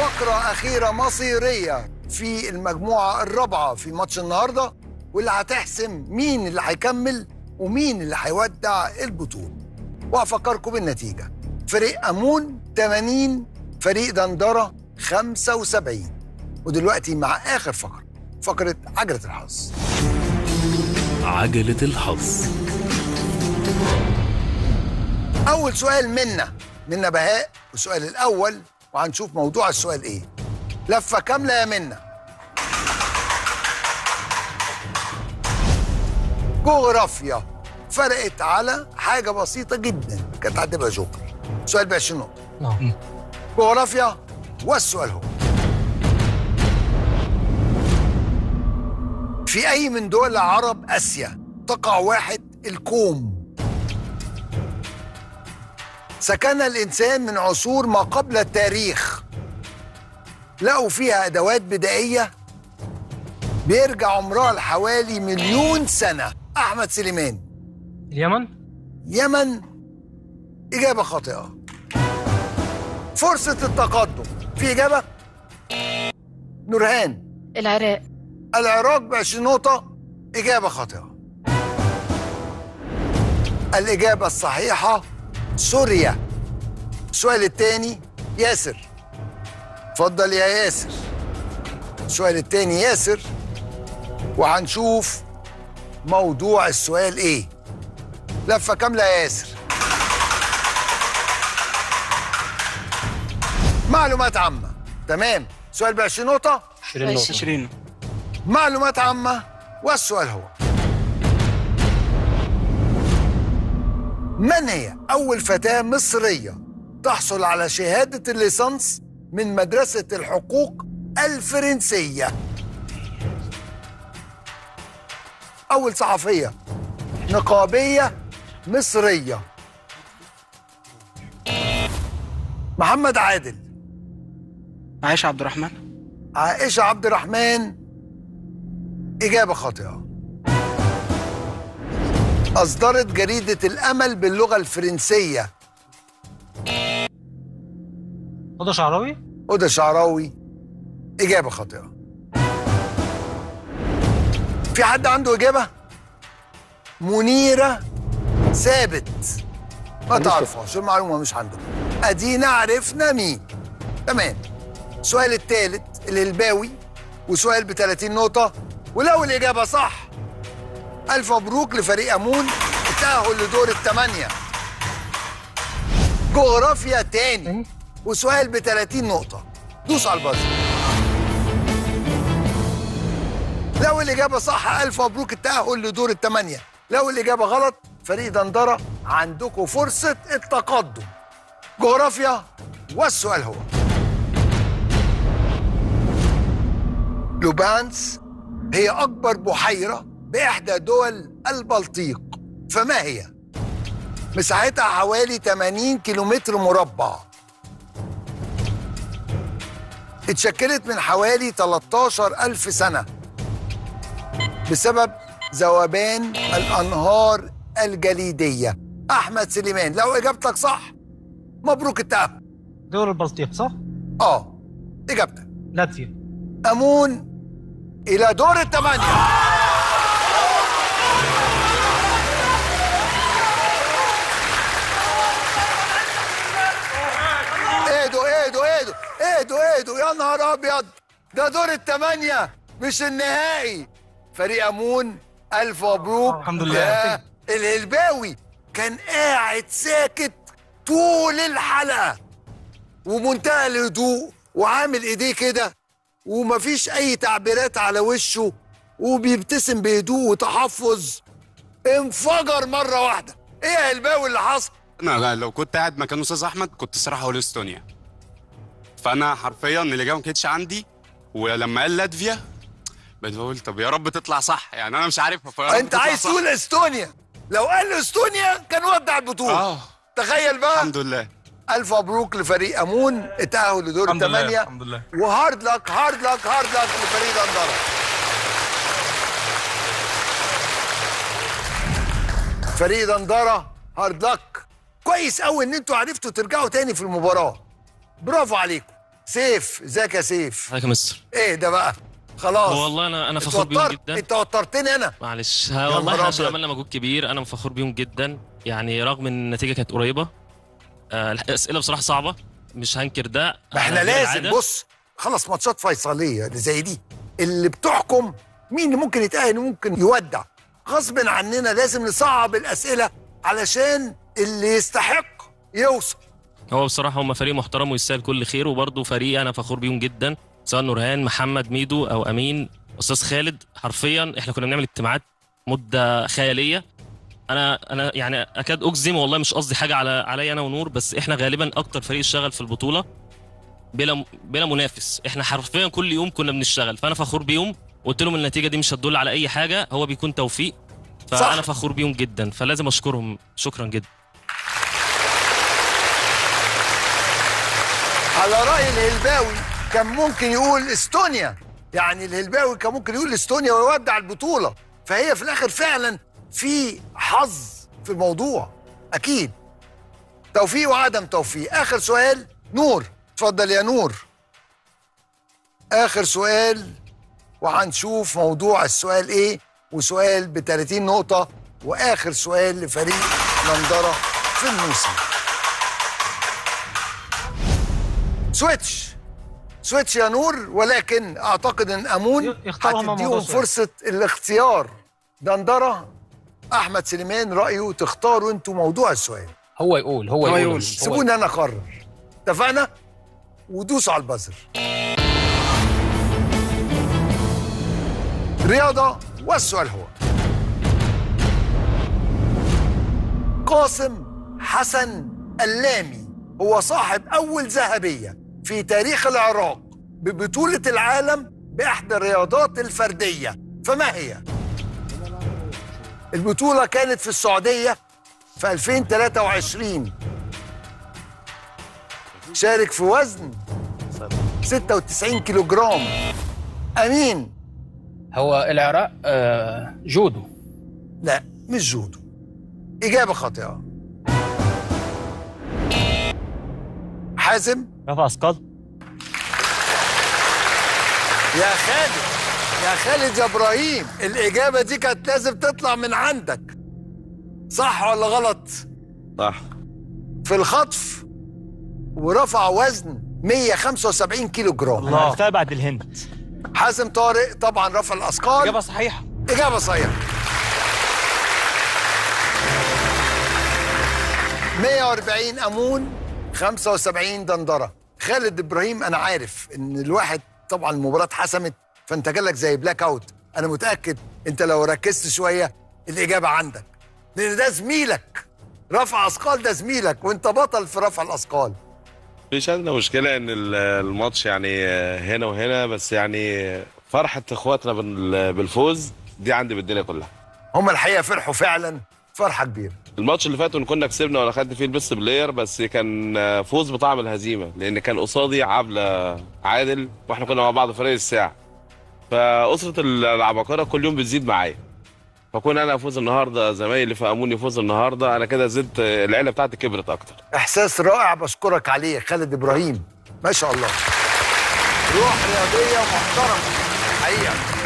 فقرة أخيرة مصيرية في المجموعة الرابعة في ماتش النهاردة واللي هتحسم مين اللي هيكمل ومين اللي هيودع البطولة وأفكركم بالنتيجة فريق أمون 80 فريق دندرة 75 ودلوقتي مع آخر فقرة فقرة عجلة الحظ عجلة الحظ أول سؤال منا منا بهاء والسؤال الأول وهنشوف موضوع السؤال إيه لفة كاملة يا منا جغرافيا فرقت على حاجة بسيطة جدا كانت هتبقى جوكر سؤال ب 20 نقطة نعم جغرافيا والسؤال هو في أي من دول عرب آسيا تقع واحد الكوم سكن الإنسان من عصور ما قبل التاريخ لقوا فيها أدوات بدائية بيرجع عمرها لحوالي مليون سنة أحمد سليمان اليمن يمن إجابة خاطئة فرصة التقدم في إجابة نورهان العراق العراق ب 20 نقطة إجابة خاطئة الإجابة الصحيحة سوريا السؤال الثاني ياسر اتفضل يا ياسر السؤال الثاني ياسر وهنشوف موضوع السؤال ايه لفة كاملة يا ياسر معلومات عامة تمام سؤال ب 20 نقطة 20 نقطة 20 معلومات عامة والسؤال هو من هي أول فتاة مصرية تحصل على شهادة الليسانس من مدرسة الحقوق الفرنسية أول صحفية نقابية مصرية محمد عادل عائشة عبد الرحمن عائشة عبد الرحمن إجابة خاطئة أصدرت جريدة الأمل باللغة الفرنسية هدى شعراوي هدى شعراوي إجابة خاطئة في حد عنده إجابة؟ منيرة ثابت ما تعرفهاش المعلومة مش عندنا أدينا عرفنا مين تمام السؤال الثالث الهلباوي وسؤال ب 30 نقطة ولو الإجابة صح ألف مبروك لفريق أمون التأهل لدور الثمانية جغرافيا تاني وسؤال ب 30 نقطة دوس على البازر لو الإجابة صح ألف مبروك التأهل لدور الثمانية لو الإجابة غلط فريق دندرة عندكم فرصة التقدم جغرافيا والسؤال هو لوبانس هي أكبر بحيرة بإحدى دول البلطيق فما هي؟ مساحتها حوالي 80 كيلومتر مربع اتشكلت من حوالي 13 ألف سنة بسبب ذوبان الأنهار الجليدية أحمد سليمان لو إجابتك صح مبروك التأهل دول البلطيق صح؟ آه إجابتك لاتفيا أمون إلى دور الثمانية اهدوا اهدوا اهدوا اهدوا اهدوا يا نهار ابيض ده دور الثمانية مش النهائي فريق امون الف مبروك الحمد لله. يا الهلباوي كان قاعد ساكت طول الحلقة ومنتهى الهدوء وعامل ايديه كده ومفيش اي تعبيرات على وشه وبيبتسم بهدوء وتحفظ انفجر مرة واحدة ايه يا هلباوي اللي حصل انا لو كنت قاعد مكان استاذ احمد كنت الصراحه هقول استونيا فانا حرفيا الاجابه ما كانتش عندي ولما قال لاتفيا بقيت بقول طب يا رب تطلع صح يعني انا مش عارفها فيا رب انت تطلع عايز صح. تقول استونيا لو قال استونيا كان ودع البطولة اه تخيل بقى الحمد لله الف مبروك لفريق امون التاهل لدور الحمد لله الثمانية الحمد لله وهارد لك هارد لك هارد لك لفريق دندرة فريق دندرة هارد لك كويس قوي ان انتوا عرفتوا ترجعوا تاني في المباراة برافو عليكم سيف ازيك يا سيف حضرتك يا مستر ايه ده بقى خلاص هو والله انا انا فخور بيهم اتوترت جدا انت وترتني انا معلش ها يا والله نهار احنا عشان أبيض. عملنا مجهود كبير انا فخور بيهم جدا يعني رغم ان النتيجه كانت قريبه آه الاسئله بصراحه صعبه مش هنكر ده ما احنا آه، لازم بالعادة. بص خلص ماتشات فيصليه اللي زي دي اللي بتحكم مين اللي ممكن يتأهل وممكن يودع غصب عننا لازم نصعب الاسئله علشان اللي يستحق يوصل هو بصراحه هم فريق محترم ويستاهل كل خير وبرضه فريق انا فخور بيهم جدا سواء نورهان محمد ميدو او امين استاذ خالد حرفيا احنا كنا بنعمل اجتماعات مده خياليه انا انا يعني اكاد اجزم والله مش قصدي حاجه على عليا انا ونور بس احنا غالبا اكتر فريق اشتغل في البطوله بلا بلا منافس احنا حرفيا كل يوم كنا بنشتغل فانا فخور بيهم قلت لهم النتيجه دي مش هتدل على اي حاجه هو بيكون توفيق فانا صح. فخور بيهم جدا فلازم اشكرهم شكرا جدا على راي الهلباوي كان ممكن يقول استونيا يعني الهلباوي كان ممكن يقول استونيا ويودع البطوله فهي في الاخر فعلا في حظ في الموضوع اكيد توفيق وعدم توفيق اخر سؤال نور اتفضل يا نور اخر سؤال وهنشوف موضوع السؤال ايه وسؤال ب 30 نقطه واخر سؤال لفريق منظره في الموسم سويتش سويتش يا نور ولكن اعتقد ان امون يختاروا هم هتديهم موضوع سؤال. فرصه الاختيار دندره احمد سليمان رايه تختاروا انتوا موضوع السؤال هو يقول هو, هو يقول, يقول. سيبوني انا اقرر اتفقنا ودوسوا على البزر رياضه والسؤال هو قاسم حسن اللامي هو صاحب اول ذهبيه في تاريخ العراق ببطوله العالم باحدى الرياضات الفرديه فما هي البطوله كانت في السعوديه في 2023 شارك في وزن 96 كيلو جرام امين هو العراق آه جودو لا مش جودو اجابه خاطئه حازم رفع اثقال يا خالد يا خالد يا ابراهيم الاجابه دي كانت لازم تطلع من عندك صح ولا غلط صح في الخطف ورفع وزن 175 كيلو جرام الله عرفتها بعد الهند حازم طارق طبعا رفع الاثقال إجابة صحيحة إجابة صحيحة 140 أمون 75 دندرة خالد إبراهيم أنا عارف إن الواحد طبعا المباراة اتحسمت فأنت جالك زي بلاك أوت أنا متأكد أنت لو ركزت شوية الإجابة عندك لأن ده زميلك رفع أثقال ده زميلك وأنت بطل في رفع الأثقال مفيش عندنا مشكلة إن ال- الماتش يعني هنا وهنا بس يعني فرحة إخواتنا بال- بالفوز دي عندي بالدنيا كلها هم الحقيقة فرحوا فعلا فرحة كبيرة الماتش اللي فات إن كنا كسبنا ولا خدت فيه البيست بلاير بس كان فوز بطعم الهزيمة لأن كان قصادي عبلة عادل وإحنا كنا مع بعض فريق الساعة فأسرة العباقرة كل يوم بتزيد معايا فكون أنا أفوز النهاردة زمايلي فأموني يفوز النهاردة أنا كده زدت العيلة بتاعتي كبرت أكتر احساس رائع بشكرك عليه خالد ابراهيم ما شاء الله روح رياضيه محترمه حقيقه